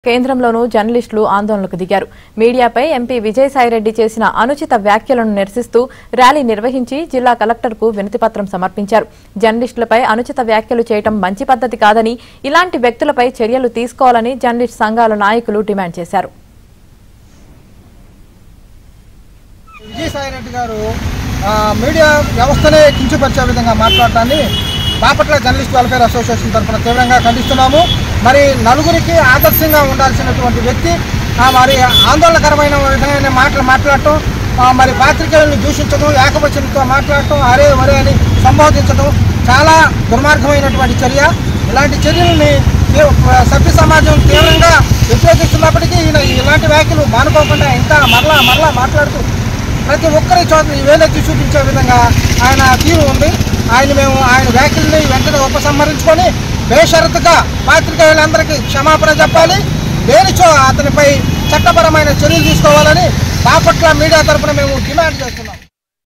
కేంద్రంలోనూ జర్నలిస్టులు ఆందోళనకు దిగారు మీడియాపై ఎంపీ విజయసాయిరెడ్డి చేసిన అనుచిత వ్యాఖ్యలను నిరసిస్తూ ర్యాలీ నిర్వహించి జిల్లా కలెక్టర్కు వినతిపత్రం సమర్పించారు జర్నలిస్టులపై అనుచిత వ్యాఖ్యలు చేయటం మంచి పద్ధతి కాదని ఇలాంటి వ్యక్తులపై చర్యలు తీసుకోవాలని జర్నలిస్ట్ సంఘాల నాయకులు డిమాండ్ చేశారు విజయసాయి రెడ్డి గారు ఆ, మీడియా వ్యవస్థనే కించపరిచే విధంగా మాట్లాడటాన్ని బాపట్ల జర్నలిస్ట్ వెల్ఫేర్ అసోసియేషన్ తరఫున తీవ్రంగా ఖండిస్తున్నాము మరి నలుగురికి ఆదర్శంగా ఉండాల్సినటువంటి వ్యక్తి ఆ, మరి ఆందోళనకరమైన విధమైన మాటలు మాట్లాడటం ఆ, మరి పాత్రికేయులను దూషించడం ఏకవచనంతో మాట్లాడటం అరే వరే అని సంబోధించడం చాలా దుర్మార్గమైనటువంటి చర్య ఇలాంటి చర్యలని తీ- సభ్య సమాజం తీవ్రంగా వ్యతిరేకిస్తున్నప్పటికీ ఈయన ఇలాంటి వ్యాఖ్యలు మానుకోకుండా ఇంకా మరలా మరలా మాట్లాడుతూ ప్రతి ఒక్కరి చోట ఈ వేలెత్తి చూపించే విధంగా ఆయన తీరు ఉంది ఆయన మేము ఆయన వ్యాఖ్యల్ని వెంటనే ఉపసంహరించుకొని బేషరతుగా పాత్రికేయులందరికీ క్షమాపణ చెప్పాలి లేనిచో అతనిపై చట్టపరమైన చర్యలు తీసుకోవాలని బాపట్ల మీడియా తరపున మేము డిమాండ్ చేస్తున్నాం